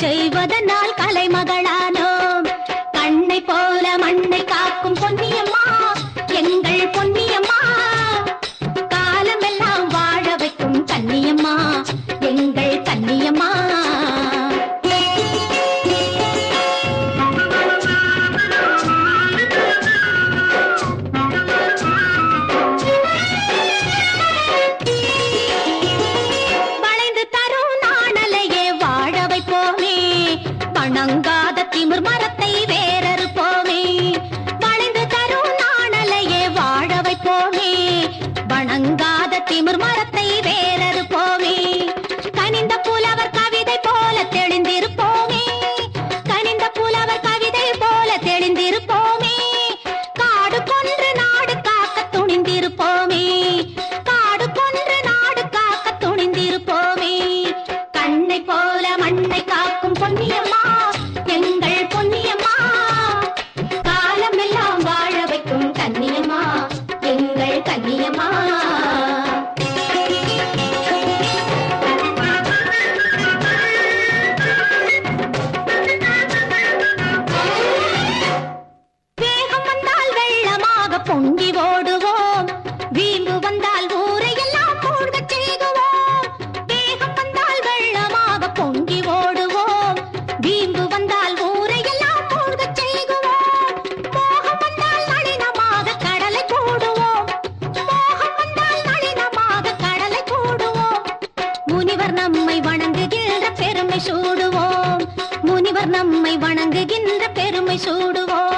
செய்வதனால் கலைமகளானோம் கண்ணை போல மண்ணை காக்கும் பொன்னியம்மா எங்கள் பொன்னியம்மா காலமெல்லாம் வாழ வைக்கும் கன்னியம்மா எங்கள் கன்னியம்மா வளைந்து தரும் நாணலையே வாழ வைப்போமே வணங்காத திமிர் மரத்தை வேறறுப்போமே வளைந்து தரும் நாணலையே வாழ வைப்போமே வணங்காத திமிர் மரத்தை வேறறுப்போமே கனிந்த புலவர் கவிதை போல தெளிந்திருப்போமே கனிந்த புலவர் கவிதை போல தெளிந்திருப்போமே காடு கொன்று நாடு காக்க துணிந்திருப்போமே காடு கொன்று நாடு காக்க துணிந்திருப்போமே கண்ணை போல மண்ணை காக்கும் பொன்னியம்மா எங்கள் பொன்னியம்மா காலமெல்லாம் வாழ வைக்கும் கன்னியம்மா எங்கள் கன்னியம்மா வேகம் வந்தால் வெள்ளமாக பொங்கி ஓடுவோம் வீம்பு வந்தால் ஊரை எல்லாம் மூழ்கச் செய்குவோம் வேகம் வந்தால் வெள்ளமாக பொங்கி ஓடுவோம் வீம்பு வந்தால் ஊரை எல்லாம் மூழ்கச் செய்குவோம் மோகம் வந்தால் நளினமாக கடலை கூடுவோம் மோகம் வந்தால் நளினமாக கடலை கூடுவோம் முனிவர் நம்மை வணங்குகின்ற பெருமை சூடுவோம் முனிவர் நம்மை வணங்குகின்ற பெருமை சூடுவோம்